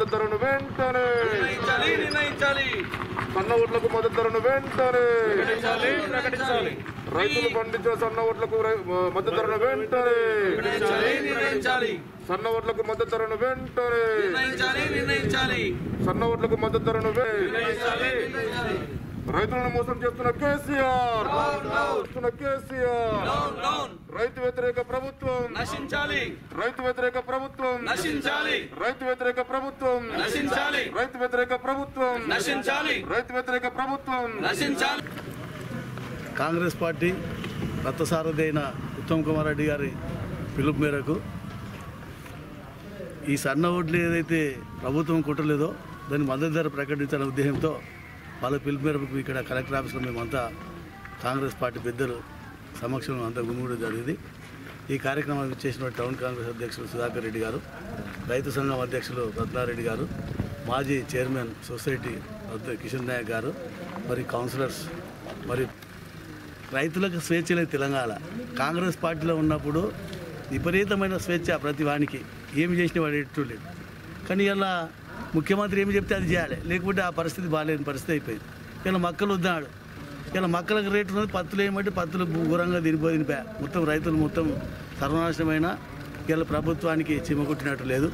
ధరను వెంటనే నిర్ణయించాలి నిర్ణయించాలి సన్న ఓట్లకు మద్దతు ధరను వెంటనే ప్రకటించాలి ప్రకటించాలి రైతులు పండించిన సన్న ఓట్లకు రై- మద్దతు ధరను వెంటనే నిర్ణయించాలి నిర్ణయించాలి సన్న ఓట్లకు మద్దతు ధరను వెంటనే నిర్ణయించాలి నిర్ణయించాలి సన్న ఓట్లకు మద్దతు ధరను వే- నిర్ణయించాలి రైతులను మోసం చేస్తున్న కేసీఆర్ చేస్తున్న కేసీఆర్ డౌన్ డౌన్ రైతు వ్యతిరేక ప్రభుత్వం నశించాలి రైతు వ్యతిరేక ప్రభుత్వం నశించాలి రైతు వ్యతిరేక ప్రభుత్వం నశించాలి రైతు వ్యతిరేక ప్రభుత్వం నశించాలి రైతు వ్యతిరేక ప్రభుత్వం నశించాలి కాంగ్రెస్ పార్టీ రథసారథి అయిన ఉత్తమ్ కుమార్ రెడ్డి గారి పిలుపు మేరకు ఈ సన్న ఓట్లు ఏదైతే ప్రభుత్వం కుట్టలేదో దాని మద్దతు ధర ప్రకటించాలనే ఉద్దేశంతో వాళ్ళ పిలుపు మేరకు ఇక్కడ కలెక్టర్ ఆఫీస్లో మేమంతా కాంగ్రెస్ పార్టీ పెద్దలు సమక్షంలో అంతా గుమిగూడడం జరిగింది ఈ కార్యక్రమానికి చేసిన టౌన్ కాంగ్రెస్ అధ్యక్షులు సుధాకర్ రెడ్డి గారు రైతు సంఘం అధ్యక్షులు రత్నారెడ్డి గారు మాజీ చైర్మన్ సొసైటీ అధ్య- కిషన్ నాయక్ గారు మరి కౌన్సిలర్స్ మరి రైతులకు స్వేచ్ఛ లేదు తెలంగాణ కాంగ్రెస్ పార్టీలో ఉన్నప్పుడు విపరీతమైన స్వేచ్ఛ ప్రతి వానికి ఏమి చేసిన వాడు ఎట్టు లేదు కానీ ఇలా ముఖ్యమంత్రి ఏమి చెప్తే అది చేయాలి లేకపోతే ఆ పరిస్థితి బాగాలేని పరిస్థితి అయిపోయింది ఇలా మక్కలు వద్దాడు ఇలా మక్కలకు రేటు ఉన్నది పత్తులు ఏమంటే పత్తులు ఘోరంగా తినిపో తినిపా మొత్తం రైతులు మొత్తం సర్వనాశనమైన ఇలా ప్రభుత్వానికి చిమ్మకుట్టినట్టు లేదు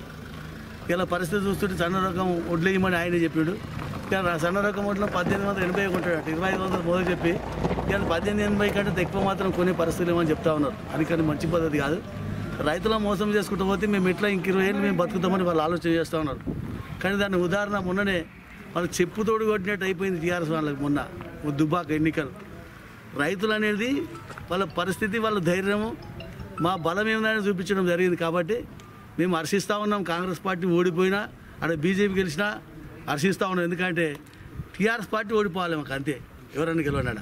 ఇలా పరిస్థితి చూస్తుంటే సన్న రకం వడ్లు వేయమని ఆయన చెప్పాడు ఇలా సన్న రకం వడ్లు పద్దెనిమిది వందల ఎనభై కొంటాడు ఇరవై ఐదు వందలు మొదలు చెప్పి ఇలా పద్దెనిమిది ఎనభై కంటే ఎక్కువ మాత్రం కొనే పరిస్థితులు ఏమని చెప్తా ఉన్నారు అందుకని మంచి పద్ధతి కాదు రైతులను మోసం చేసుకుంటూ పోతే మేము ఎట్లా ఇంక ఇరవై ఏళ్ళు మేము బతుకుతామని వాళ్ళు ఆలోచన చేస్తూ ఉన్నారు కానీ దాని ఉదాహరణ మొన్ననే వాళ్ళు చెప్పుతోడు కొట్టినట్టు అయిపోయింది టీఆర్ఎస్ వాళ్ళకి మొన్న దుబ్బాక ఎన్నికలు రైతులు అనేది వాళ్ళ పరిస్థితి వాళ్ళ ధైర్యము మా బలం ఏమైనా చూపించడం జరిగింది కాబట్టి మేము హర్షిస్తూ ఉన్నాం కాంగ్రెస్ పార్టీ ఓడిపోయినా అక్కడ బీజేపీ గెలిచినా హర్షిస్తూ ఉన్నాం ఎందుకంటే టీఆర్ఎస్ పార్టీ ఓడిపోవాలి మాకు అంతే ఎవరైనా గెలవనాడా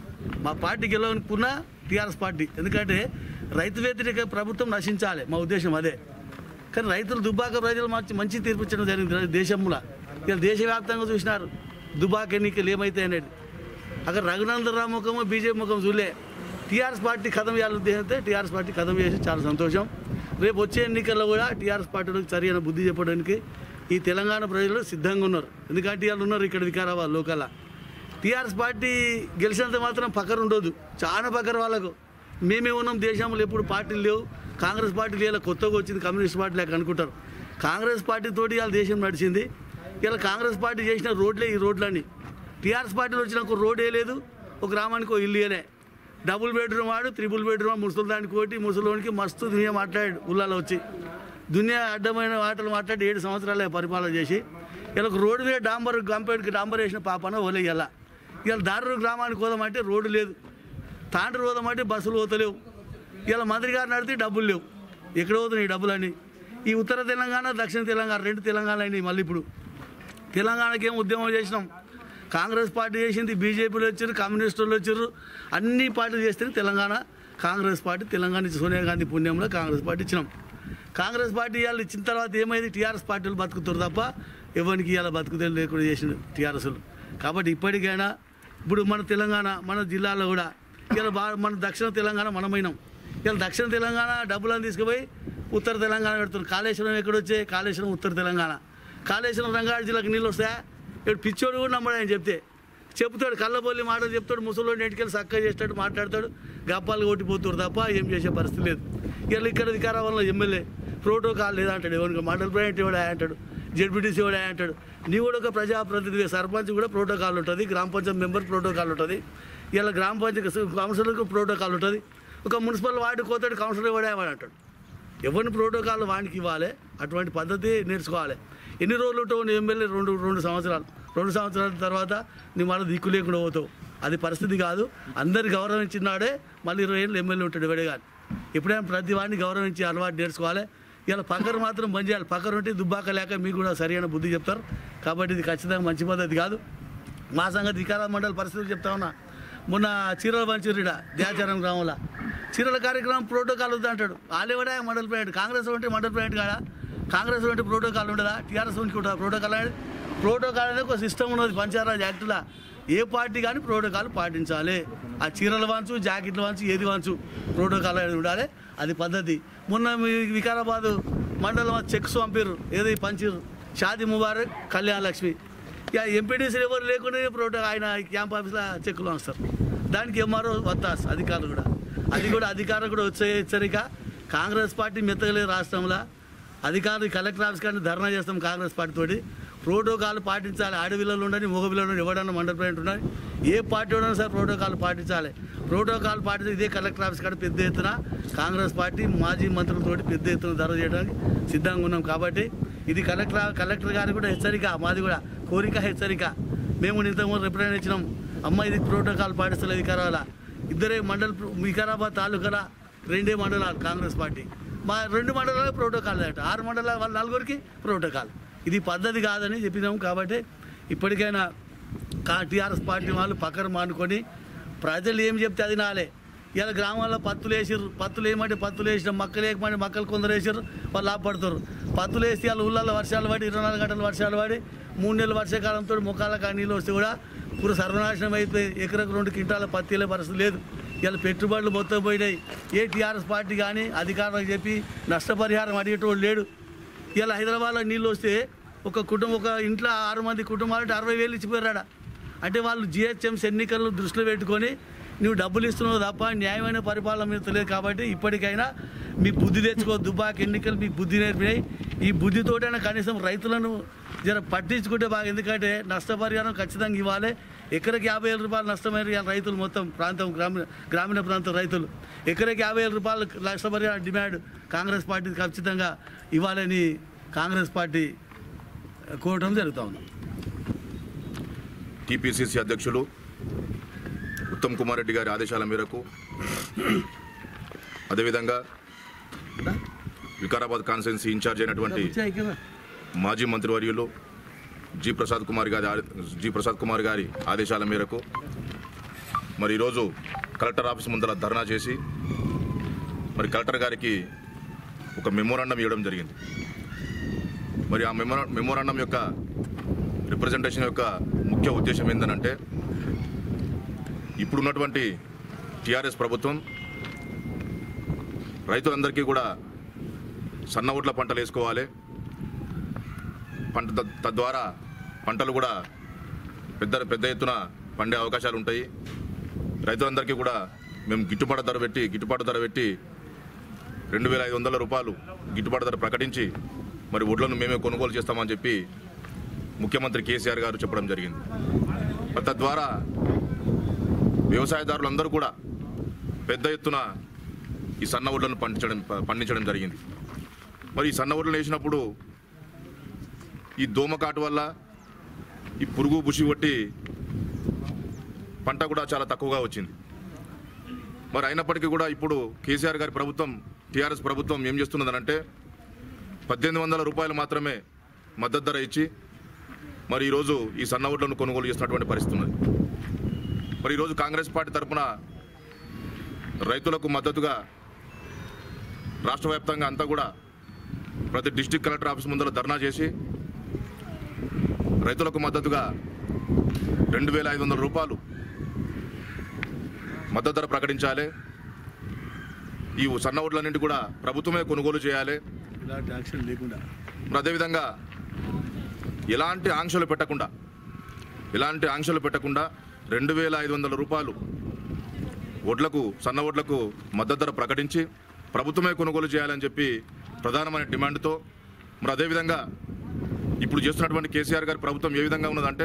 మా పార్టీ గెలవనుకున్నా టీఆర్ఎస్ పార్టీ ఎందుకంటే రైతు వ్యతిరేక ప్రభుత్వం నశించాలి మా ఉద్దేశం అదే కానీ రైతులు దుబ్బాక ప్రజలు మంచి మంచి తీర్పు ఇచ్చడం జరిగింది దేశంలో ఇలా దేశవ్యాప్తంగా చూసినారు దుబాక ఎన్నికలు ఏమైతాయి అనేది అక్కడ రఘునందన్ రావు ముఖము బీజేపీ ముఖం చూలే టీఆర్ఎస్ పార్టీ కథం చేయాలని ఉద్దేశంతో టీఆర్ఎస్ పార్టీ కథం చేసి చాలా సంతోషం రేపు వచ్చే ఎన్నికల్లో కూడా టీఆర్ఎస్ పార్టీలకు సరైన బుద్ధి చెప్పడానికి ఈ తెలంగాణ ప్రజలు సిద్ధంగా ఉన్నారు ఎందుకంటే వాళ్ళు ఉన్నారు ఇక్కడ వికారాబాద్ లోకల్లా టీఆర్ఎస్ పార్టీ గెలిచినంత మాత్రం పక్కన ఉండదు చాలా పక్కన వాళ్ళకు మేమే ఉన్నాం దేశంలో ఎప్పుడు పార్టీలు లేవు కాంగ్రెస్ పార్టీ లేదా కొత్తగా వచ్చింది కమ్యూనిస్ట్ పార్టీ లేక అనుకుంటారు కాంగ్రెస్ పార్టీ తోటి ఇవాళ దేశం నడిచింది ఇలా కాంగ్రెస్ పార్టీ చేసిన రోడ్లే ఈ రోడ్లని టీఆర్ఎస్ పార్టీలో వచ్చిన ఒక రోడ్ లేదు ఒక గ్రామానికి ఒక ఇల్లు వేయలే డబుల్ బెడ్రూమ్ వాడు త్రిబుల్ బెడ్రూమ్ ముసలి దానికి ఒకటి ముసలోనికి మస్తు దునియా మాట్లాడాడు ఊళ్ళలో వచ్చి దునియా అడ్డమైన మాటలు మాట్లాడి ఏడు సంవత్సరాలే పరిపాలన చేసి ఇలా ఒక రోడ్డు మీద డాంబర్ గంపేటికి డాంబర్ వేసిన పాపన వదిలేయాల ఇలా దారుడు గ్రామానికి పోదామంటే రోడ్డు లేదు తాండ్రు పోదామంటే బస్సులు పోతలేవు ఇలా మంత్రి గారు నడితే డబ్బులు లేవు ఎక్కడ పోతున్నాయి ఈ డబ్బులన్నీ ఈ ఉత్తర తెలంగాణ దక్షిణ తెలంగాణ రెండు తెలంగాణ అయినాయి మళ్ళీ ఇప్పుడు తెలంగాణకి ఏం ఉద్యమం చేసినాం కాంగ్రెస్ పార్టీ చేసింది బీజేపీలో వచ్చారు కమ్యూనిస్టులు వచ్చారు అన్ని పార్టీలు చేస్తే తెలంగాణ కాంగ్రెస్ పార్టీ తెలంగాణ నుంచి సోనియా గాంధీ పుణ్యంలో కాంగ్రెస్ పార్టీ ఇచ్చినాం కాంగ్రెస్ పార్టీ ఇవాళ ఇచ్చిన తర్వాత ఏమైంది టీఆర్ఎస్ పార్టీలు బతుకుతారు తప్ప ఎవరికి ఇవాళ బతుకుతే లేకుండా చేసిన టీఆర్ఎస్లు కాబట్టి ఇప్పటికైనా ఇప్పుడు మన తెలంగాణ మన జిల్లాలో కూడా ఇలా బాగా మన దక్షిణ తెలంగాణ మనమైనాం ఇలా దక్షిణ తెలంగాణ డబ్బులను తీసుకుపోయి ఉత్తర తెలంగాణ పెడుతున్నారు కాళేశ్వరం ఎక్కడొచ్చే కాళేశ్వరం ఉత్తర తెలంగాణ కాళేశ్వరం రంగారెడ్డి జిల్లాకు నీళ్ళు వస్తాయా ఇక్కడ పిచ్చోడు కూడా నమ్మడు ఆయన చెప్తే చెప్తాడు కళ్ళబొల్లి మాటలు చెప్తాడు ముసలోడిని ఇంటికెళ్ళి చక్కగా చేస్తాడు మాట్లాడతాడు గప్పాలు కొట్టిపోతాడు తప్ప ఏం చేసే పరిస్థితి లేదు ఇలా ఇక్కడ వికారాబాద్లో ఎమ్మెల్యే ప్రోటోకాల్ లేదా అంటాడు ఎవరికి మండల ప్రెసిడెంట్ ఎవడా అంటాడు జడ్పీటీసీ ఎవడా అంటాడు నీ కూడా ఒక ప్రజాప్రతినిధి సర్పంచ్ కూడా ప్రోటోకాల్ ఉంటుంది గ్రామ పంచాయతీ మెంబర్ ప్రోటోకాల్ ఉంటుంది ఇలా గ్రామ పంచాయతీ కౌన్సిలర్కి ప్రోటోకాల్ ఉంటుంది ఒక మున్సిపల్ వార్డు కోతాడు కౌన్సిలర్ ఎవడా వాడు అంటాడు ఎవరిని ప్రోటోకాల్ వానికి ఇవ్వాలి అటువంటి పద్ధతి నేర్చుకోవాలి ఎన్ని రోజులు ఉంటావు నీ ఎమ్మెల్యే రెండు రెండు సంవత్సరాలు రెండు సంవత్సరాల తర్వాత నీ మళ్ళీ దిక్కు లేకుండా పోతావు అది పరిస్థితి కాదు అందరి గౌరవించినాడే మళ్ళీ ఇరవై ఏళ్ళు ఎమ్మెల్యే ఉంటాడు ఎవడే కానీ ఎప్పుడైనా ప్రతి వాడిని గౌరవించి అలవాటు నేర్చుకోవాలి ఇలా పక్కన మాత్రం బంద్ చేయాలి పక్కన ఉంటే దుబ్బాక లేక మీకు కూడా సరైన బుద్ధి చెప్తారు కాబట్టి ఇది ఖచ్చితంగా మంచి పద్ధతి కాదు మా సంగతి వికారా మండలి పరిస్థితులు చెప్తా ఉన్నా మొన్న చీరల పంచురీడ దేచారం గ్రామంలో చీరల కార్యక్రమం ప్రోటోకాల్ వద్దు అంటాడు వాళ్ళేవాడే మండల ప్రెసిడెంట్ కాంగ్రెస్ ఉంటే మండల ప్రెసిడెంట్ కాడా కాంగ్రెస్ ఉంటే ప్రోటోకాల్ ఉండదా టీఆర్ఎస్ ఉంటే ఉంటుందా ప్రోటోకాల్ అనేది ప్రోటోకాల్ అనేది ఒక సిస్టమ్ ఉన్నది పంచాయరాజ్ యాక్టులా ఏ పార్టీ కానీ ప్రోటోకాల్ పాటించాలి ఆ చీరల వంచు జాకెట్ల వంచు ఏది వంచు ప్రోటోకాల్ అనేది ఉండాలి అది పద్ధతి మొన్న మీ వికారాబాద్ మండలం చెక్స్ పంపారు ఏది పంచారు షాది ముబారక్ కళ్యాణ్ లక్ష్మి ఇక ఎంపీటీసీలు ఎవరు లేకుండా ప్రోటో ఆయన క్యాంప్ ఆఫీస్లో చెక్కులు వస్తారు దానికి ఎంఆర్ఓ వత్తాస్ అధికారులు కూడా అది కూడా అధికారులు కూడా వచ్చే హెచ్చరిక కాంగ్రెస్ పార్టీ మెత్తగలేదు రాష్ట్రంలో అధికారులు కలెక్టర్ ఆఫీస్ కానీ ధర్నా చేస్తాం కాంగ్రెస్ పార్టీ తోటి ప్రోటోకాల్ పాటించాలి ఆడపిల్లలు ఉండని మగ పిల్లలు ఉండని ఎవడన్నా మండల ప్రెసిడెంట్ ఉండని ఏ పార్టీ ఉన్నా సరే ప్రోటోకాల్ పాటించాలి ప్రోటోకాల్ పాటించి ఇదే కలెక్టర్ ఆఫీస్ కాడ పెద్ద ఎత్తున కాంగ్రెస్ పార్టీ మాజీ మంత్రులతోటి పెద్ద ఎత్తున ధర చేయడానికి సిద్ధంగా ఉన్నాం కాబట్టి ఇది కలెక్టర్ కలెక్టర్ గారికి కూడా హెచ్చరిక మాది కూడా కోరిక హెచ్చరిక మేము ఇంతకుముందు రిప్రజెంట్ ఇచ్చినాం అమ్మ ఇది ప్రోటోకాల్ పాటిస్తలేదు వికారాబాద్ ఇద్దరే మండల్ వికారాబాద్ తాలూకాల రెండే మండలాలు కాంగ్రెస్ పార్టీ మా రెండు మండలాలు ప్రోటోకాల్ అట ఆరు మండలాల వాళ్ళ నలుగురికి ప్రోటోకాల్ ఇది పద్ధతి కాదని చెప్పినాం కాబట్టి ఇప్పటికైనా కా టీఆర్ఎస్ పార్టీ వాళ్ళు పక్కన మానుకొని ప్రజలు ఏం చెప్తే అది నాలే ఇలా గ్రామాల్లో పత్తులు వేసారు పత్తులు ఏమంటే పత్తులు వేసిన మక్కలు వేయకమంటే మక్కలు కొందరు వేసారు వాళ్ళు లాభపడతారు పత్తులు వేసి వాళ్ళ ఊళ్ళల్లో వర్షాలు పడి ఇరవై నాలుగు గంటలు వర్షాలు పడి మూడు నెలల వర్షాకాలంతో ముఖాలకు ఆ నీళ్ళు వస్తే కూడా పూర సర్వనాశనం అయిపోయి ఎకరకు రెండు క్వింటాల పత్తిలే పరిస్థితి లేదు ఇలా పెట్టుబడులు మొత్తం పోయినాయి ఏ టీఆర్ఎస్ పార్టీ కానీ అధికారులకు చెప్పి నష్టపరిహారం అడిగేటోడు లేడు ఇలా హైదరాబాద్లో నీళ్ళు వస్తే ఒక కుటుంబం ఒక ఇంట్లో ఆరు మంది కుటుంబాలు అరవై వేలు ఇచ్చిపోయారాడ అంటే వాళ్ళు జిహెచ్ఎంసీ ఎన్నికలను దృష్టిలో పెట్టుకొని నువ్వు డబ్బులు ఇస్తున్నావు తప్ప న్యాయమైన పరిపాలన మీద తెలియదు కాబట్టి ఇప్పటికైనా మీ బుద్ధి తెచ్చుకో దుబాక్ ఎన్నికలు మీ బుద్ధి నేర్పినాయి ఈ బుద్ధితోటైనా కనీసం రైతులను జర పట్టించుకుంటే బాగా ఎందుకంటే నష్టపరిహారం ఖచ్చితంగా ఇవ్వాలి ఎకరకు యాభై వేల రూపాయలు నష్టమైన ఇవాళ రైతులు మొత్తం ప్రాంతం గ్రామీణ గ్రామీణ ప్రాంత రైతులు ఎకరకు యాభై వేల రూపాయలు నష్టపరిహారం డిమాండ్ కాంగ్రెస్ పార్టీ ఖచ్చితంగా ఇవ్వాలని కాంగ్రెస్ పార్టీ కోరటం జరుగుతూ ఉంది టీపీసీసీ అధ్యక్షులు ఉత్తమ్ కుమార్ రెడ్డి గారి ఆదేశాల మేరకు అదేవిధంగా వికారాబాద్ కాన్స్టిట్యున్సీ ఇన్ఛార్జ్ అయినటువంటి మాజీ మంత్రివర్యులు జి ప్రసాద్ కుమార్ గారి ఆ- జి ప్రసాద్ కుమార్ గారి ఆదేశాల మేరకు మరి ఈరోజు కలెక్టర్ ఆఫీస్ ముందర ధర్నా చేసి మరి కలెక్టర్ గారికి ఒక మెమోరాండం ఇవ్వడం జరిగింది మరి ఆ మెమోరా మెమోరాండం యొక్క రిప్రజెంటేషన్ యొక్క ముఖ్య ఉద్దేశం ఏంటంటే ఇప్పుడున్నటువంటి టీఆర్ఎస్ ప్రభుత్వం రైతులందరికీ కూడా సన్న ఓట్ల పంటలు వేసుకోవాలి పంట తద్- తద్వారా పంటలు కూడా పెద్ద పెద్ద ఎత్తున పండే అవకాశాలు ఉంటాయి రైతులందరికీ కూడా మేము గిట్టుబాటు ధర పెట్టి గిట్టుబాటు ధర పెట్టి రెండు వేల ఐదు వందల రూపాయలు గిట్టుబాటు ధర ప్రకటించి మరి వడ్లను మేమే కొనుగోలు చేస్తామని చెప్పి ముఖ్యమంత్రి కేసీఆర్ గారు చెప్పడం జరిగింది మరి తద్వారా వ్యవసాయదారులందరూ కూడా పెద్ద ఎత్తున ఈ సన్న వడ్లను పండించడం పండించడం జరిగింది మరి ఈ సన్న వడ్లను వేసినప్పుడు ఈ దోమకాటు వల్ల ఈ పురుగు బుషి కొట్టి పంట కూడా చాలా తక్కువగా వచ్చింది మరి అయినప్పటికీ కూడా ఇప్పుడు కేసీఆర్ గారి ప్రభుత్వం టీఆర్ఎస్ ప్రభుత్వం ఏం చేస్తున్నదనంటే పద్దెనిమిది వందల రూపాయలు మాత్రమే మద్దతు ధర ఇచ్చి మరి ఈరోజు ఈ సన్న ఓట్లను కొనుగోలు చేస్తున్నటువంటి పరిస్థితి ఉన్నది మరి ఈరోజు కాంగ్రెస్ పార్టీ తరఫున రైతులకు మద్దతుగా రాష్ట్ర వ్యాప్తంగా అంతా కూడా ప్రతి డిస్టిక్ కలెక్టర్ ఆఫీస్ ముందర ధర్నా చేసి రైతులకు మద్దతుగా రెండు వేల ఐదు వందల రూపాయలు మద్దతు ధర ప్రకటించాలి ఈ సన్న ఓట్లన్నింటి కూడా ప్రభుత్వమే కొనుగోలు చేయాలి ఇలాంటి యాక్షన్ లేకుండా మరి అదేవిధంగా ఎలాంటి ఆంక్షలు పెట్టకుండా ఎలాంటి ఆంక్షలు పెట్టకుండా రెండు వేల ఐదు వందల రూపాయలు వడ్లకు సన్న వడ్లకు మద్దతు ధర ప్రకటించి ప్రభుత్వమే కొనుగోలు చేయాలని చెప్పి ప్రధానమైన డిమాండ్తో మరి అదేవిధంగా ఇప్పుడు చేస్తున్నటువంటి కేసీఆర్ గారి ప్రభుత్వం ఏ విధంగా ఉన్నదంటే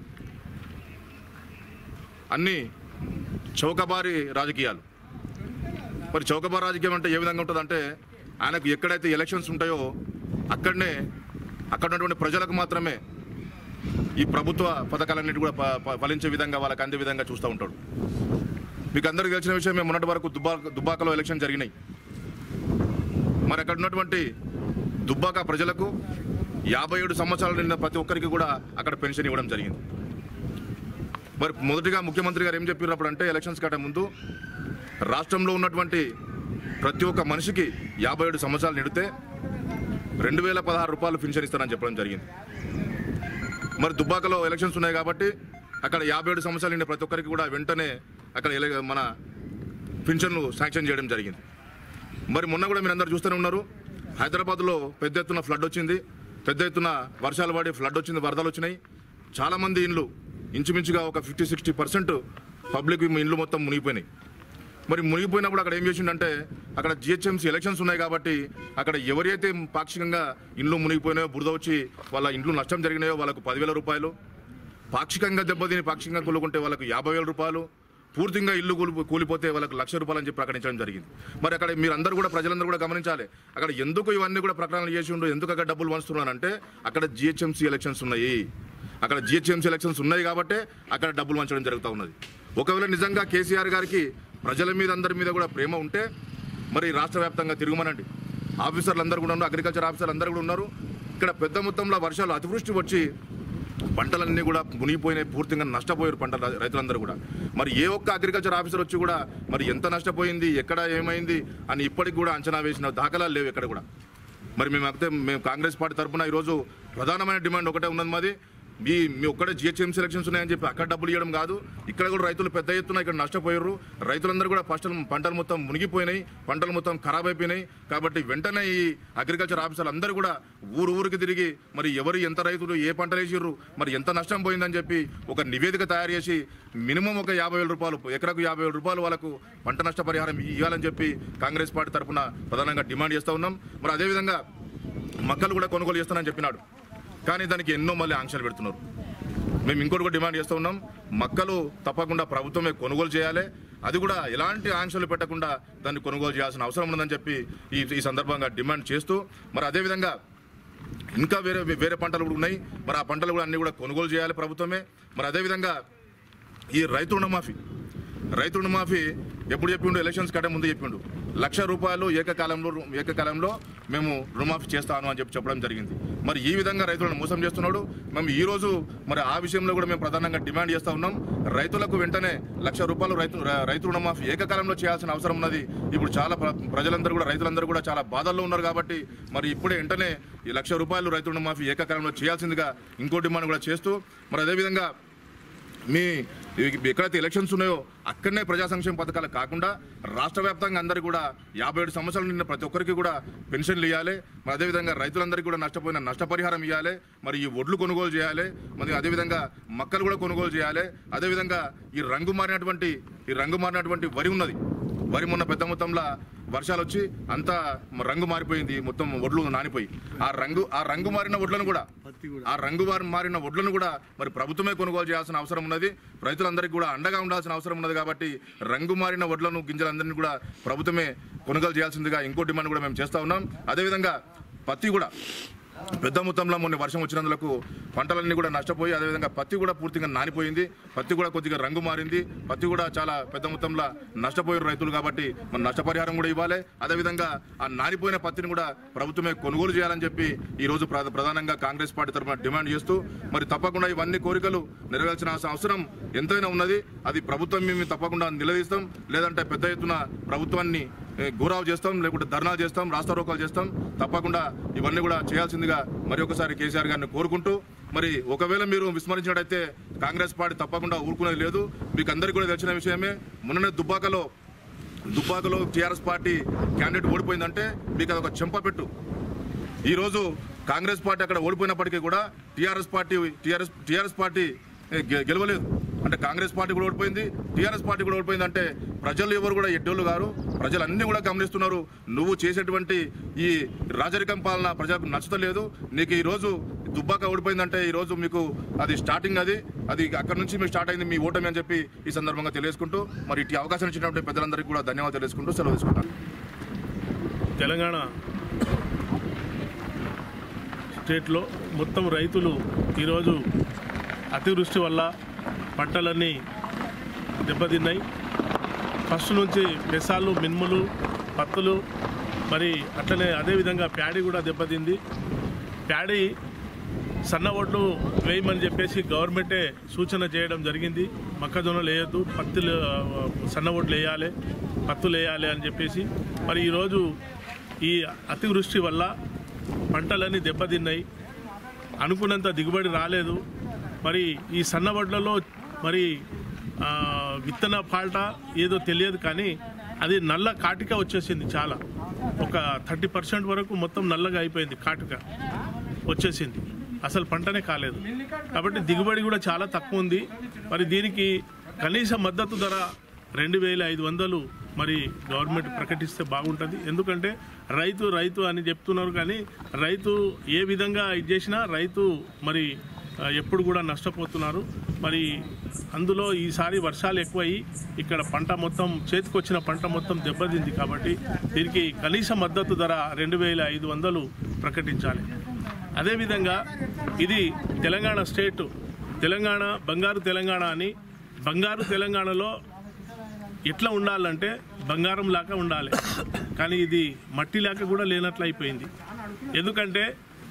అన్ని చౌకబారి రాజకీయాలు మరి చౌకబారి రాజకీయం అంటే ఏ విధంగా ఉంటుందంటే ఆయనకు ఎక్కడైతే ఎలక్షన్స్ ఉంటాయో అక్కడనే అక్కడ ఉన్నటువంటి ప్రజలకు మాత్రమే ఈ ప్రభుత్వ పథకాలన్నిటి కూడా ప- ప- ఫలించే విధంగా వాళ్ళకి అందే విధంగా చూస్తూ ఉంటాడు మీకు అందరికీ తెలిసిన విషయం మేము మొన్నటి వరకు దుబ్బా దుబ్బాకలో ఎలక్షన్ జరిగినాయి మరి అక్కడ ఉన్నటువంటి దుబ్బాక ప్రజలకు యాభై ఏడు సంవత్సరాలు నిండిన ప్రతి ఒక్కరికి కూడా అక్కడ పెన్షన్ ఇవ్వడం జరిగింది మరి మొదటిగా ముఖ్యమంత్రి గారు ఏం చెప్పారు అప్పుడు అంటే ఎలక్షన్స్ కంటే ముందు రాష్ట్రంలో ఉన్నటువంటి ప్రతి ఒక్క మనిషికి యాభై ఏడు సంవత్సరాలు నిడితే రెండు వేల పదహారు రూపాయలు పెన్షన్ ఇస్తారని చెప్పడం జరిగింది మరి దుబ్బాకలో ఎలక్షన్స్ ఉన్నాయి కాబట్టి అక్కడ యాభై ఏడు సంవత్సరాలు నిండిన ప్రతి ఒక్కరికి కూడా వెంటనే అక్కడ ఎల- మన పెన్షన్లు శాంక్షన్ చేయడం జరిగింది మరి మొన్న కూడా మీరు అందరు చూస్తూనే ఉన్నారు హైదరాబాద్లో పెద్ద ఎత్తున ఫ్లడ్ వచ్చింది పెద్ద ఎత్తున వర్షాలు పడి ఫ్లడ్ వచ్చింది వరదలు వచ్చినాయి చాలామంది ఇండ్లు ఇంచుమించుగా ఒక ఫిఫ్టీ సిక్స్టీ పర్సెంట్ పబ్లిక్ ఇండ్లు మొత్తం మునిగిపోయినాయి మరి మునిగిపోయినప్పుడు అక్కడ ఏం చేసిండంటే అక్కడ జిహెచ్ఎంసీ ఎలక్షన్స్ ఉన్నాయి కాబట్టి అక్కడ ఎవరైతే పాక్షికంగా ఇండ్లు మునిగిపోయినాయో బురద వచ్చి వాళ్ళ ఇండ్లు నష్టం జరిగినాయో వాళ్ళకు పదివేల రూపాయలు పాక్షికంగా దెబ్బతిని పాక్షికంగా కూలుకుంటే వాళ్ళకు యాభై వేల రూపాయలు పూర్తిగా ఇల్లు కూలి కూలిపోతే వాళ్ళకి లక్ష రూపాయలు అని చెప్పి ప్రకటించడం జరిగింది మరి అక్కడ మీరందరూ కూడా ప్రజలందరూ కూడా గమనించాలి అక్కడ ఎందుకు ఇవన్నీ కూడా ప్రకటనలు చేసి ఉండు ఎందుకు అక్కడ డబ్బులు పంచుతున్నానంటే అక్కడ జిహెచ్ఎంసీ ఎలక్షన్స్ ఉన్నాయి అక్కడ జిహెచ్ఎంసీ ఎలక్షన్స్ ఉన్నాయి కాబట్టి అక్కడ డబ్బులు పంచడం జరుగుతూ ఉన్నది ఒకవేళ నిజంగా కేసీఆర్ గారికి ప్రజల మీద అందరి మీద కూడా ప్రేమ ఉంటే మరి రాష్ట్ర వ్యాప్తంగా తిరుగుమనండి ఆఫీసర్లు అందరూ కూడా ఉన్నారు అగ్రికల్చర్ ఆఫీసర్లు అందరూ కూడా ఉన్నారు ఇక్కడ పెద్ద మొత్తంలో వర్షాలు అతివృష్టి వచ్చి పంటలన్నీ కూడా మునిగిపోయినాయి పూర్తిగా నష్టపోయారు పంట రైతులందరూ కూడా మరి ఏ ఒక్క అగ్రికల్చర్ ఆఫీసర్ వచ్చి కూడా మరి ఎంత నష్టపోయింది ఎక్కడ ఏమైంది అని ఇప్పటికి కూడా అంచనా వేసిన దాఖలాలు లేవు ఎక్కడ కూడా మరి మేము అయితే మేము కాంగ్రెస్ పార్టీ తరఫున ఈరోజు ప్రధానమైన డిమాండ్ ఒకటే ఉన్నది మాది మీ మీ ఒక్కడే జిహెచ్ఎంసీ ఎలక్షన్స్ ఉన్నాయని చెప్పి అక్కడ డబ్బులు ఇవ్వడం కాదు ఇక్కడ కూడా రైతులు పెద్ద ఎత్తున ఇక్కడ నష్టపోయారు రైతులందరూ కూడా పంటలు పంటలు మొత్తం మునిగిపోయినాయి పంటలు మొత్తం ఖరాబ్ అయిపోయినాయి కాబట్టి వెంటనే ఈ అగ్రికల్చర్ ఆఫీసర్లు అందరూ కూడా ఊరు ఊరికి తిరిగి మరి ఎవరు ఎంత రైతులు ఏ పంటలు వేసిర్రు మరి ఎంత నష్టం పోయిందని చెప్పి ఒక నివేదిక తయారు చేసి మినిమం ఒక యాభై వేల రూపాయలు ఎకరకు యాభై వేల రూపాయలు వాళ్ళకు పంట నష్టపరిహారం ఇవ్వాలని చెప్పి కాంగ్రెస్ పార్టీ తరఫున ప్రధానంగా డిమాండ్ చేస్తూ ఉన్నాం మరి అదేవిధంగా మక్కలు కూడా కొనుగోలు చేస్తానని చెప్పినాడు కానీ దానికి ఎన్నో మళ్ళీ ఆంక్షలు పెడుతున్నారు మేము ఇంకోటి కూడా డిమాండ్ చేస్తూ ఉన్నాం మక్కలు తప్పకుండా ప్రభుత్వమే కొనుగోలు చేయాలి అది కూడా ఎలాంటి ఆంక్షలు పెట్టకుండా దాన్ని కొనుగోలు చేయాల్సిన అవసరం ఉందని చెప్పి ఈ ఈ సందర్భంగా డిమాండ్ చేస్తూ మరి అదేవిధంగా ఇంకా వేరే వేరే పంటలు కూడా ఉన్నాయి మరి ఆ పంటలు కూడా అన్ని కూడా కొనుగోలు చేయాలి ప్రభుత్వమే మరి అదేవిధంగా ఈ రైతు రుణమాఫీ రైతు రుణమాఫీ ఎప్పుడు చెప్పిండు ఎలక్షన్స్ కంటే ముందు చెప్పిండు లక్ష రూపాయలు ఏకకాలంలో రు- ఏకకాలంలో మేము రుణమాఫీ చేస్తాను అని చెప్పి చెప్పడం జరిగింది మరి ఈ విధంగా రైతులను మోసం చేస్తున్నాడు మేము ఈ రోజు మరి ఆ విషయంలో కూడా మేము ప్రధానంగా డిమాండ్ చేస్తా ఉన్నాం రైతులకు వెంటనే లక్ష రూపాయలు రైతు ర- రైతు రుణమాఫీ ఏకకాలంలో చేయాల్సిన అవసరం ఉన్నది ఇప్పుడు చాలా ప్ర- ప్రజలందరూ కూడా రైతులందరూ కూడా చాలా బాధల్లో ఉన్నారు కాబట్టి మరి ఇప్పుడే వెంటనే ఈ లక్ష రూపాయలు రైతు రుణమాఫీ ఏకకాలంలో చేయాల్సిందిగా ఇంకో డిమాండ్ కూడా చేస్తూ మరి అదేవిధంగా మీ ఎక్కడైతే ఎలక్షన్స్ ఉన్నాయో అక్కడనే ప్రజా సంక్షేమ పథకాలు కాకుండా రాష్ట్ర వ్యాప్తంగా అందరికీ కూడా యాభై ఏడు సంవత్సరాలు నిన్న ప్రతి ఒక్కరికి కూడా పెన్షన్లు ఇవ్వాలి మరి అదేవిధంగా రైతులందరికీ కూడా నష్టపోయిన నష్టపరిహారం ఇవ్వాలి మరి ఈ ఒడ్లు కొనుగోలు చేయాలి మరి అదేవిధంగా మక్కలు కూడా కొనుగోలు చేయాలి అదేవిధంగా ఈ రంగు మారినటువంటి ఈ రంగు మారినటువంటి వరి ఉన్నది వరి మొన్న పెద్ద మొత్తంలో వర్షాలు వచ్చి అంతా రంగు మారిపోయింది మొత్తం ఒడ్లు నానిపోయి ఆ రంగు ఆ రంగు మారిన ఒడ్లను కూడా పత్తి కూడా ఆ రంగు వారి మారిన వడ్లను కూడా మరి ప్రభుత్వమే కొనుగోలు చేయాల్సిన అవసరం ఉన్నది రైతులందరికీ కూడా అండగా ఉండాల్సిన అవసరం ఉన్నది కాబట్టి రంగు మారిన వడ్లను గింజలందరినీ కూడా ప్రభుత్వమే కొనుగోలు చేయాల్సిందిగా ఇంకో డిమాండ్ కూడా మేము చేస్తా ఉన్నాం అదేవిధంగా పత్తి కూడా పెద్ద మొత్తంలో మొన్న వర్షం వచ్చినందులకు పంటలన్నీ కూడా నష్టపోయి అదేవిధంగా పత్తి కూడా పూర్తిగా నానిపోయింది పత్తి కూడా కొద్దిగా రంగు మారింది పత్తి కూడా చాలా పెద్ద మొత్తంలో నష్టపోయిన రైతులు కాబట్టి మన నష్టపరిహారం కూడా ఇవ్వాలి అదేవిధంగా ఆ నానిపోయిన పత్తిని కూడా ప్రభుత్వమే కొనుగోలు చేయాలని చెప్పి ఈ రోజు ప్ర- ప్రధానంగా కాంగ్రెస్ పార్టీ తరఫున డిమాండ్ చేస్తూ మరి తప్పకుండా ఇవన్నీ కోరికలు నెరవేర్చిన అవసరం ఎంతైనా ఉన్నది అది ప్రభుత్వం మేము తప్పకుండా నిలదీస్తాం లేదంటే పెద్ద ఎత్తున ప్రభుత్వాన్ని ఏ, గౌరవ చేస్తాం లేకుంటే ధర్నాలు చేస్తాం రాస్తారోకాలు చేస్తాం తప్పకుండా ఇవన్నీ కూడా చేయాల్సిందిగా మరి ఒకసారి కేసీఆర్ గారిని కోరుకుంటూ మరి ఒకవేళ మీరు విస్మరించినట్టయితే కాంగ్రెస్ పార్టీ తప్పకుండా ఊరుకునేది లేదు మీకు అందరికీ కూడా తెలిసిన విషయమే మొన్ననే దుబ్బాకలో దుబ్బాకలో టీఆర్ఎస్ పార్టీ క్యాండిడేట్ ఓడిపోయిందంటే మీకు అదొక చెంపపెట్టు ఈరోజు కాంగ్రెస్ పార్టీ అక్కడ ఓడిపోయినప్పటికీ కూడా TRS party TRS TRS party ఏ, గె- గెలవలేదు అంటే కాంగ్రెస్ పార్టీ కూడా ఓడిపోయింది టీఆర్ఎస్ పార్టీ కూడా ఓడిపోయింది అంటే ప్రజలు ఎవరు కూడా ఎడ్డోళ్ళు గారు ప్రజలు అన్ని కూడా గమనిస్తున్నారు నువ్వు చేసేటువంటి ఈ రాజరికం పాలన ప్రజలకు నచ్చలేదు నీకు ఈ రోజు దుబ్బాక ఓడిపోయిందంటే ఈ రోజు మీకు అది స్టార్టింగ్ అది అది అక్కడ నుంచి మీకు స్టార్ట్ అయింది మీ ఓటమి అని చెప్పి ఈ సందర్భంగా తెలియజేసుకుంటూ మరి ఇటు అవకాశం ఇచ్చినటువంటి పెద్దలందరికీ కూడా ధన్యవాదాలు తెలియజేసుకుంటూ సెలవు తీసుకుంటాను తెలంగాణ స్టేట్లో మొత్తం రైతులు ఈరోజు అతివృష్టి వల్ల పంటలన్నీ దెబ్బతిన్నాయి ఫస్ట్ నుంచి పెసాలు మినుములు పత్తులు మరి అట్లనే అదేవిధంగా ప్యాడీ కూడా దెబ్బతింది ప్యాడీ సన్న ఓట్లు వేయమని చెప్పేసి గవర్నమెంటే సూచన చేయడం జరిగింది మొక్కజొన్నలు వేయద్దు పత్తులు ఆ, సన్న ఓట్లు వేయాలి పత్తులు వేయాలి అని చెప్పేసి మరి ఈరోజు ఈ అతివృష్టి వల్ల పంటలన్నీ దెబ్బతిన్నాయి అనుకున్నంత దిగుబడి రాలేదు మరి ఈ సన్న వడ్లలో మరి ఆ, విత్తన పాల్ట ఏదో తెలియదు కానీ అది నల్ల కాటిక వచ్చేసింది చాలా ఒక థర్టీ పర్సెంట్ వరకు మొత్తం నల్లగా అయిపోయింది కాటుక వచ్చేసింది అసలు పంటనే కాలేదు కాబట్టి దిగుబడి కూడా చాలా తక్కువ ఉంది మరి దీనికి కనీస మద్దతు ధర రెండు వేల ఐదు వందలు మరి గవర్నమెంట్ ప్రకటిస్తే బాగుంటుంది ఎందుకంటే రైతు రైతు అని చెప్తున్నారు కానీ రైతు ఏ విధంగా ఇది చేసినా రైతు మరి ఆ, ఎప్పుడు కూడా నష్టపోతున్నారు మరి అందులో ఈసారి వర్షాలు ఎక్కువయ్యి ఇక్కడ పంట మొత్తం చేతికొచ్చిన పంట మొత్తం దెబ్బతింది కాబట్టి దీనికి కనీస మద్దతు ధర రెండు వేల ఐదు వందలు ప్రకటించాలి అదేవిధంగా ఇది తెలంగాణ స్టేట్ తెలంగాణ బంగారు తెలంగాణ అని బంగారు తెలంగాణలో ఎట్లా ఉండాలంటే బంగారం లాగా ఉండాలి కానీ ఇది మట్టి లాగా కూడా లేనట్లు అయిపోయింది ఎందుకంటే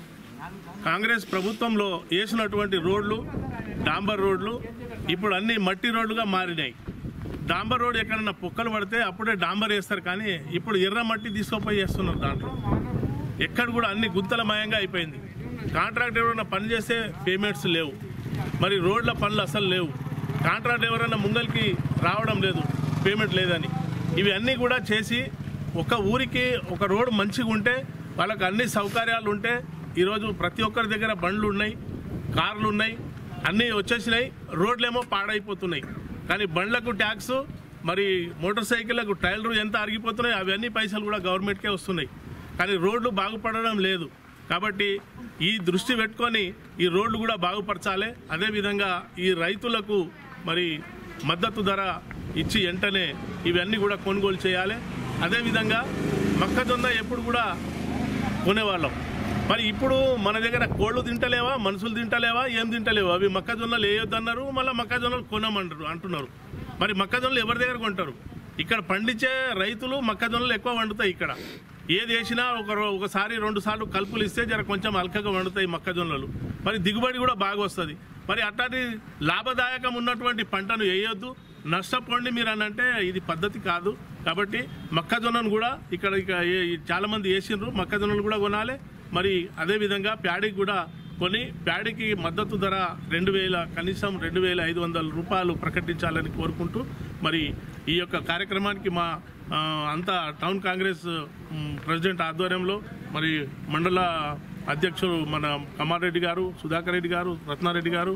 కాంగ్రెస్ ప్రభుత్వంలో వేసినటువంటి రోడ్లు డాంబర్ రోడ్లు ఇప్పుడు అన్ని మట్టి రోడ్లుగా మారినాయి డాంబర్ రోడ్ ఎక్కడన్నా పొక్కలు పడితే అప్పుడే డాంబర్ వేస్తారు కానీ ఇప్పుడు ఎర్ర మట్టి తీసుకుపోయి వేస్తున్నారు దాంట్లో ఎక్కడ కూడా అన్ని గుంతలమయంగా అయిపోయింది కాంట్రాక్ట్ ఎవరైనా పని చేస్తే పేమెంట్స్ లేవు మరి రోడ్ల పనులు అసలు లేవు కాంట్రాక్ట్ ఎవరైనా ముంగల్కి రావడం లేదు పేమెంట్ లేదని ఇవి అన్నీ కూడా చేసి ఒక ఊరికి ఒక రోడ్ మంచిగా ఉంటే వాళ్ళకి అన్ని సౌకర్యాలు ఉంటే ఈరోజు ప్రతి ఒక్కరి దగ్గర బండ్లు ఉన్నాయి కార్లు ఉన్నాయి అన్నీ వచ్చేసినాయి రోడ్లేమో పాడైపోతున్నాయి కానీ బండ్లకు ట్యాక్స్ మరి మోటార్ సైకిళ్లకు టైర్లు ఎంత అరిగిపోతున్నాయి అవన్నీ పైసలు కూడా గవర్నమెంట్కే వస్తున్నాయి కానీ రోడ్లు బాగుపడడం లేదు కాబట్టి ఈ దృష్టి పెట్టుకొని ఈ రోడ్లు కూడా బాగుపరచాలి అదేవిధంగా ఈ రైతులకు మరి మద్దతు ధర ఇచ్చి వెంటనే ఇవన్నీ కూడా కొనుగోలు చేయాలి అదేవిధంగా మొక్కజొన్న ఎప్పుడు కూడా కొనేవాళ్ళం మరి ఇప్పుడు మన దగ్గర కోళ్ళు తింటలేవా మనుషులు తింటలేవా ఏం తింటలేవా అవి మొక్కజొన్నలు వేయొద్దన్నారు మళ్ళీ మొక్కజొన్నలు కొనమంటారు అంటున్నారు మరి మొక్కజొన్నలు ఎవరి దగ్గర కొంటారు ఇక్కడ పండించే రైతులు మొక్కజొన్నలు ఎక్కువ వండుతాయి ఇక్కడ ఏది వేసినా ఒక రో- ఒకసారి రెండు సార్లు కలుపులు ఇస్తే జర కొంచెం అల్కగా వండుతాయి మొక్కజొన్నలు మరి దిగుబడి కూడా బాగా వస్తుంది మరి అట్లాంటి లాభదాయకం ఉన్నటువంటి పంటను వేయొద్దు నష్టపోండి మీరు అని అంటే ఇది పద్ధతి కాదు కాబట్టి మొక్కజొన్నను కూడా ఇక్కడ ఇక ఏ- చాలా మంది వేసిండ్రు మొక్కజొన్నలు కూడా కొనాలి మరి అదేవిధంగా ప్యాడీకి కూడా కొని ప్యాడీకి మద్దతు ధర రెండు వేల కనీసం రెండు వేల ఐదు వందల రూపాయలు ప్రకటించాలని కోరుకుంటూ మరి ఈ యొక్క కార్యక్రమానికి మా ఆ, అంతా టౌన్ కాంగ్రెస్ మ్, ప్రెసిడెంట్ ఆధ్వర్యంలో మరి మండల అధ్యక్షులు మన కమారెడ్డి గారు సుధాకర్ రెడ్డి గారు రత్నారెడ్డి గారు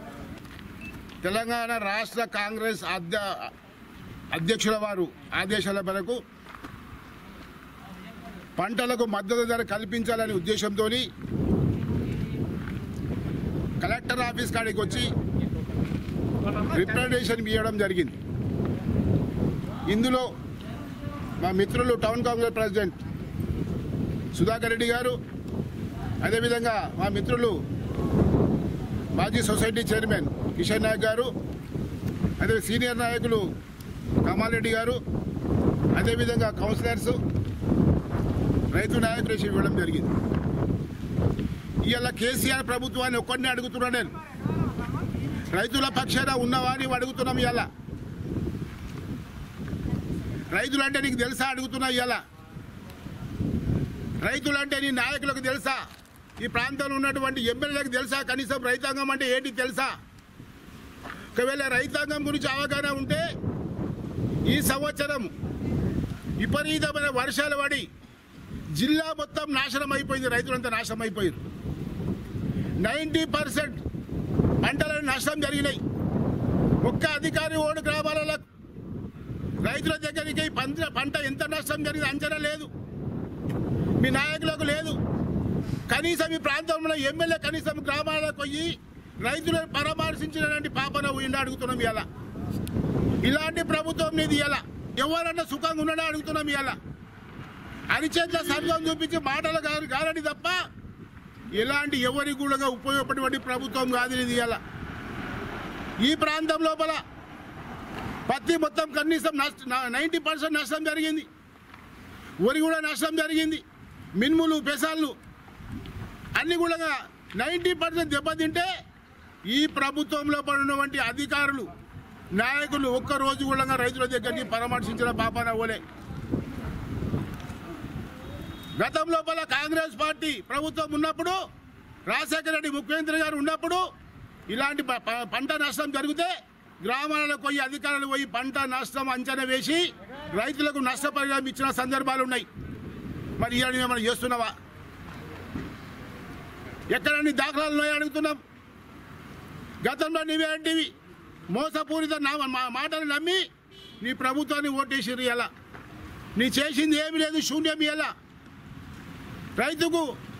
తెలంగాణ రాష్ట్ర కాంగ్రెస్ అధ్య అధ్యక్షుల వారు ఆదేశాల మేరకు పంటలకు మద్దతు ధర కల్పించాలనే ఉద్దేశంతో కలెక్టర్ ఆఫీస్ కాడికి వచ్చి రిప్రజెంటేషన్ ఇవ్వడం జరిగింది ఇందులో మా మిత్రులు టౌన్ కాంగ్రెస్ ప్రెసిడెంట్ సుధాకర్ రెడ్డి గారు అదేవిధంగా మా మిత్రులు మాజీ సొసైటీ చైర్మన్ కిషన్ నాయక్ గారు అదే సీనియర్ నాయకులు కమాలరెడ్డి గారు అదేవిధంగా కౌన్సిలర్స్ రైతు నాయకులు వేసి ఇవ్వడం జరిగింది ఇవాళ కేసీఆర్ ప్రభుత్వాన్ని ఒక్కడిని అడుగుతున్నా నేను రైతుల పక్షాన ఉన్నవా అని అడుగుతున్నాం ఇవాళ రైతులంటే నీకు తెలుసా అడుగుతున్నా ఇవాళ రైతులంటే నీ నాయకులకు తెలుసా ఈ ప్రాంతంలో ఉన్నటువంటి ఎమ్మెల్యేలకు తెలుసా కనీసం రైతాంగం అంటే ఏంటి తెలుసా ఒకవేళ రైతాంగం గురించి అవగాహన ఉంటే ఈ సంవత్సరం విపరీతమైన వర్షాలు పడి జిల్లా మొత్తం నాశనం అయిపోయింది రైతులంతా నాశనం అయిపోయారు నైంటీ పర్సెంట్ పంటలను నష్టం జరిగినాయి ఒక్క అధికారి ఓడు గ్రామాలలో రైతుల దగ్గరికి ఈ పంట పంట ఎంత నష్టం జరిగింది అంచనా లేదు మీ నాయకులకు లేదు కనీసం ఈ ప్రాంతంలో ఎమ్మెల్యే కనీసం గ్రామాలకు పోయి రైతులను పరామర్శించినటువంటి పాపన పోయిండా అడుగుతున్నాం ఇలా ఇలాంటి ప్రభుత్వం నీది ఇలా ఎవరన్నా సుఖంగా ఉన్నాడా అడుగుతున్నాం ఇలా అరిచేట్ల సంఘం చూపించి మాటలు గారు గారని తప్ప ఎలాంటి ఎవరి కూడా ఉపయోగపడేటువంటి ప్రభుత్వం కాదు ఇది ఇలా ఈ ప్రాంతం లోపల పత్తి మొత్తం కనీసం నష్ట నైంటీ పర్సెంట్ నష్టం జరిగింది వరి కూడా నష్టం జరిగింది మినుములు పెసాలు అన్ని కూడా నైంటీ పర్సెంట్ దెబ్బతింటే ఈ ప్రభుత్వంలో పడినటువంటి అధికారులు నాయకులు ఒక్క రోజు కూడా రైతుల దగ్గరికి పరామర్శించిన పాపాన ఓలే గతం లోపల కాంగ్రెస్ పార్టీ ప్రభుత్వం ఉన్నప్పుడు రాజశేఖర రెడ్డి ముఖ్యమంత్రి గారు ఉన్నప్పుడు ఇలాంటి ప- ప- పంట నష్టం జరిగితే గ్రామాలకు పోయి అధికారులు పోయి పంట నష్టం అంచనా వేసి రైతులకు నష్టపరిహారం ఇచ్చిన సందర్భాలు ఉన్నాయి మరి ఇవన్నీ ఏమైనా చేస్తున్నావా ఎక్కడ నీ దాఖలాలు ఉన్నాయో అడుగుతున్నాం గతంలో నీవే అంటివి మోసపూరిత నా మా- మాటలు నమ్మి నీ ప్రభుత్వాన్ని ఓటేసిరు ఎలా నీ చేసింది ఏమీ లేదు శూన్యం ఎలా రైతుకు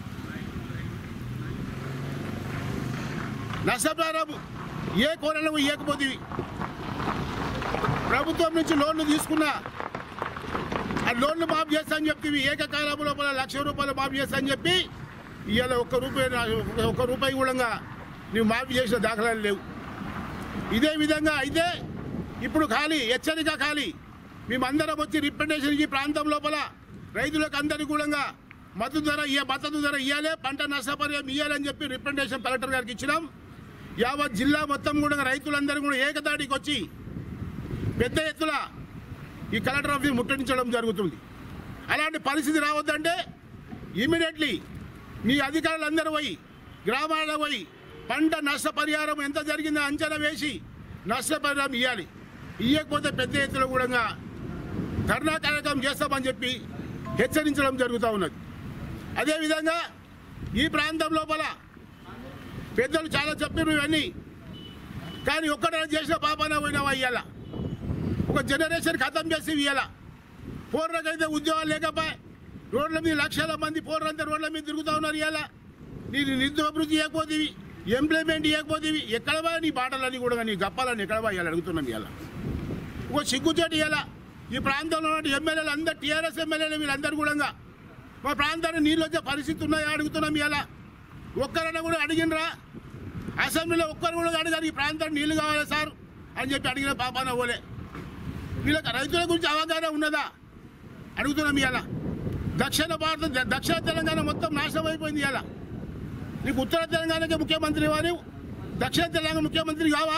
నష్టపరిహారం ఏ కోరలు ఇవ్వకపోతేవి ప్రభుత్వం నుంచి లోన్లు తీసుకున్నా ఆ లోన్లు మాఫ్ చేస్తా అని చెప్తివి ఏకకాలం లోపల లక్ష రూపాయలు మాఫ్ చేస్తా అని చెప్పి ఇవాళ ఒక్క రూపాయి నా- ఒక్క రూపాయి కూడా నువ్వు మాఫీ చేసిన దాఖలాలు లేవు ఇదే విధంగా అయితే ఇప్పుడు ఖాళీ హెచ్చరిక ఖాళీ మేమందరం వచ్చి రిప్రజెంటేషన్ ఈ ప్రాంతం లోపల రైతులకు అందరికీ కూడా మద్దతు ధర ఇయ్య మద్దతు ధర ఇవ్వాలి పంట నష్టపరిహారం ఇవ్వాలని చెప్పి రిప్రజెంటేషన్ కలెక్టర్ గారికి ఇచ్చినాం యావత్ జిల్లా మొత్తం కూడా రైతులందరూ కూడా ఏకదాటికి వచ్చి పెద్ద ఎత్తున ఈ కలెక్టర్ ఆఫీస్ ముట్టడించడం జరుగుతుంది అలాంటి పరిస్థితి రావద్దంటే ఇమీడియట్లీ మీ అధికారులందరూ పోయి గ్రామాలకు పోయి పంట నష్టపరిహారం ఎంత జరిగిందో అంచనా వేసి నష్టపరిహారం ఇవ్వాలి ఇవ్వకపోతే పెద్ద ఎత్తున కూడా ధర్నా కార్యక్రమం చేస్తామని చెప్పి హెచ్చరించడం జరుగుతూ ఉన్నది అదేవిధంగా ఈ ప్రాంతం లోపల పెద్దలు చాలా చెప్పారు ఇవన్నీ కానీ ఒక్కడే చేసిన పాపన పోయినావా ఇవాళ ఒక జనరేషన్ ఖతం చేసి ఇవాళ పూర్వకైతే ఉద్యోగాలు లేకపోయి రోడ్ల మీద లక్షల మంది పూర్వంతా రోడ్ల మీద తిరుగుతూ ఉన్నారు ఇవాళ నీ నిరుద్యోగభివృద్ధి ఇవ్వకపోతేవి ఎంప్లాయ్మెంట్ ఇవ్వకపోతేవి ఎక్కడ పోయి నీ బాటలన్నీ కూడా నీ గప్పాలని ఎక్కడ పోయి ఇవాళ అడుగుతున్నాం ఇవాళ ఒక సిగ్గుచేటి ఇవాళ ఈ ప్రాంతంలో ఉన్న ఎమ్మెల్యేలు అందరు టీఆర్ఎస్ ఎమ్మెల్యేలు వీళ్ళందరూ కూడా మా ప్రాంతానికి నీళ్ళు వచ్చే పరిస్థితి ఉన్నాయా అడుగుతున్నాం ఇవాళ ఒక్కరైనా కూడా అడిగినరా అసెంబ్లీలో ఒక్కరు కూడా అడిగారు ఈ ప్రాంతానికి నీళ్లు కావాలి సార్ అని చెప్పి అడిగిన పాపాన పోలే వీళ్ళకి రైతుల గురించి అవగాహన ఉన్నదా అడుగుతున్నాం ఇవాళ దక్షిణ భారత ద- దక్షిణ తెలంగాణ మొత్తం నాశనం అయిపోయింది ఇవాళ నీకు ఉత్తర తెలంగాణకే ముఖ్యమంత్రి వారు దక్షిణ తెలంగాణ ముఖ్యమంత్రి కావా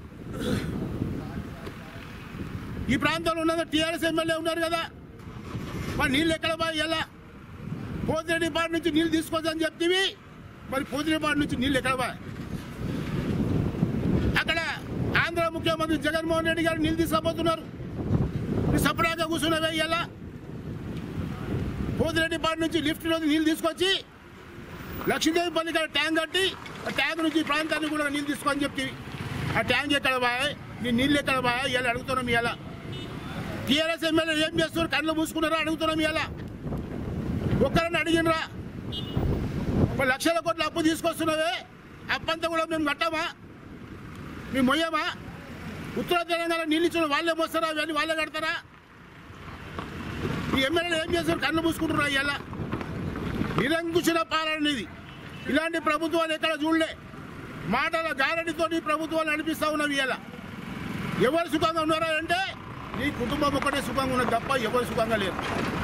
ఈ ప్రాంతంలో ఉన్నది టీఆర్ఎస్ ఎమ్మెల్యే ఉన్నారు కదా మరి నీళ్ళు ఎక్కడ పోయి ఎలా పోతిరెడ్డిపాడు నుంచి నీళ్ళు తీసుకోవచ్చని చెప్తివి మరి పోతిరెడ్డిపాడు నుంచి నీళ్ళు ఎక్కడ పోయి అక్కడ ఆంధ్ర ముఖ్యమంత్రి జగన్మోహన్ రెడ్డి గారు నీళ్ళు తీసుకుపోతున్నారు నీ సపరేట్గా కూర్చున్నవే ఎలా పోతిరెడ్డిపాడు నుంచి లిఫ్ట్లో నీళ్ళు తీసుకొచ్చి లక్ష్మీదేవిపల్లి కాడ ట్యాంక్ కట్టి ఆ ట్యాంక్ నుంచి ఈ ప్రాంతానికి కూడా నీళ్ళు తీసుకొని చెప్తి ఆ ట్యాంక్ ఎక్కడ బాయ్ నీ నీళ్ళు ఎక్కడ బాయ్ ఇలా అడుగుతున్నాం ఇలా టీఆర్ఎస్ ఎమ్మెల్యే ఏం చేస్తున్నారు కళ్ళు మూసుకున్నారా అడుగుతున్నాం ఇలా ఒక్కరని అడిగినరా ఒక లక్షల కోట్ల అప్పు తీసుకొస్తున్నావే అప్పంతా కూడా మేము కట్టమా మేము మొయ్యమా ఉత్తర తెలంగాణ నీళ్ళు ఇచ్చిన వాళ్ళే మోస్తారా అవన్నీ వాళ్ళే కడతారా ఈ ఎమ్మెల్యేలు ఏం చేస్తారు కళ్ళు మూసుకుంటున్నారు ఇలా నిరంకుశల పాలన ఇది ఇలాంటి ప్రభుత్వాలు ఎక్కడ చూడలే మాటల గారడితో ఈ ప్రభుత్వాలు నడిపిస్తా ఉన్నవి ఇలా ఎవరు సుఖంగా ఉన్నారా అంటే నీ కుటుంబం ఒకటే సుఖంగా ఉన్నది తప్ప ఎవరు సుఖంగా లేరు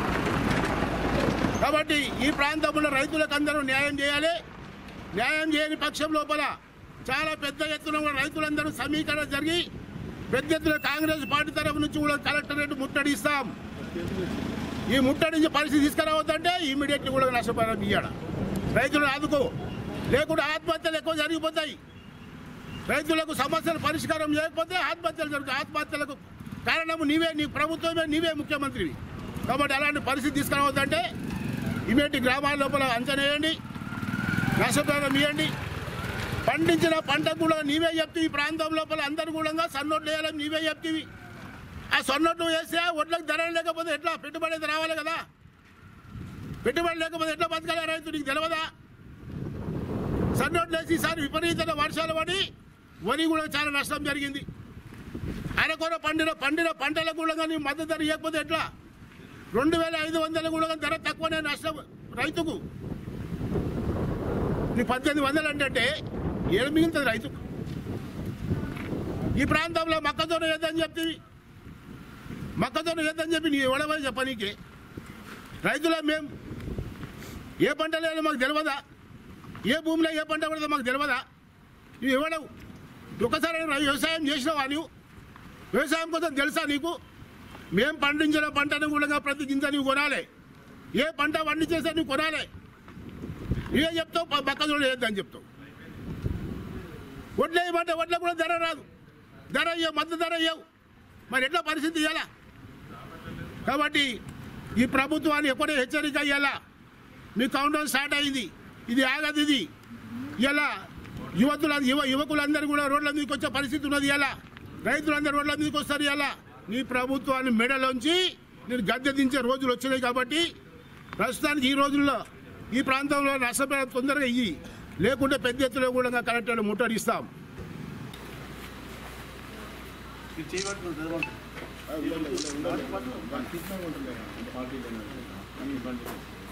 కాబట్టి ఈ ప్రాంతంలో రైతులకు అందరూ న్యాయం చేయాలి న్యాయం చేయని పక్షం లోపల చాలా పెద్ద ఎత్తున కూడా రైతులందరూ సమీకరణ జరిగి పెద్ద ఎత్తున కాంగ్రెస్ పార్టీ తరఫు నుంచి కూడా కలెక్టరేట్ ముట్టడిస్తాం ఈ ముట్టడించే పరిస్థితి తీసుకురావద్దంటే ఇమీడియట్లీ కూడా నష్టపరిహారం ఇయ్యాడ రైతులను ఆదుకో లేకుంటే ఆత్మహత్యలు ఎక్కువ జరిగిపోతాయి రైతులకు సమస్యలు పరిష్కారం చేయకపోతే ఆత్మహత్యలు జరుగుతాయి ఆత్మహత్యలకు కారణము నీవే నీ ప్రభుత్వమే నీవే ముఖ్యమంత్రివి కాబట్టి అలాంటి పరిస్థితి తీసుకురావద్దంటే ఇమీడియట్ గ్రామాల లోపల అంచనా వేయండి నష్టపరిహారం ఇవ్వండి పండించిన పంట కూడా నీవే చెప్తూ ఈ ప్రాంతం లోపల అందరు కూడా సన్నోట్లు వేయాలని నీవే చెప్తీవి ఆ సొన్నట్టు వేస్తే ఒడ్లకు ధర లేకపోతే ఎట్లా పెట్టుబడి అయితే రావాలి కదా పెట్టుబడి లేకపోతే ఎట్లా బతకాలి రైతు నీకు తెలియదా సన్నోట్లు వేసి ఈసారి విపరీతమైన వర్షాలు పడి వరి కూడా చాలా నష్టం జరిగింది అరకొర పండిన పండిన పంటలకు కూడా కానీ మద్దతు ధర ఇవ్వకపోతే ఎట్లా రెండు వేల ఐదు వందలు కూడా ధర తక్కువనే నష్టం రైతుకు నీ పద్దెనిమిది వందలు అంటే ఏడు మిగులుతుంది రైతుకు ఈ ప్రాంతంలో మొక్కజొన్న వేద్దని చెప్తుంది మొక్కజొన్న వేద్దని చెప్పి నీ ఎవడమని చెప్పనీకి రైతుల మేము ఏ పంట లేదో మాకు తెలియదా ఏ భూమిలో ఏ పంట పడదో మాకు తెలియదా నువ్వు ఇవ్వడవు ఒకసారి రై- వ్యవసాయం చేసినావా నువ్వు వ్యవసాయం కోసం తెలుసా నీకు మేము పండించిన పంటను కూడా ప్రతి గింజ నువ్వు కొనాలి ఏ పంట పండించేస్తే నువ్వు కొనాలి నువ్వే చెప్తావు ప- మొక్కజొన్న వేద్దని చెప్తావు వడ్లు వేయమంటే వడ్ల కూడా ధర రాదు ధర ఇవ్వవు మద్దతు ధర ఇవ్వవు మరి ఎట్లా పరిస్థితి ఇవ్వాలా కాబట్టి ఈ ప్రభుత్వాన్ని ఎప్పుడే హెచ్చరిక ఇవ్వాలా మీ కౌంటర్ స్టార్ట్ అయింది ఇది ఆగదు ఇది ఇలా యువతుల యువ యువకులందరూ కూడా రోడ్ల మీదకి వచ్చే పరిస్థితి ఉన్నది ఇలా రైతులందరూ రోడ్ల మీదకి వస్తారు ఇలా నీ ప్రభుత్వాన్ని మెడలోంచి నేను గద్దె దించే రోజులు వచ్చినాయి కాబట్టి ప్రస్తుతానికి ఈ రోజుల్లో ఈ ప్రాంతంలో నష్టపరిహారం తొందరగా ఇయ్యి లేకుంటే పెద్ద ఎత్తులో కూడా కలెక్టర్లు ముట్టడిస్తాం చేయబట్టి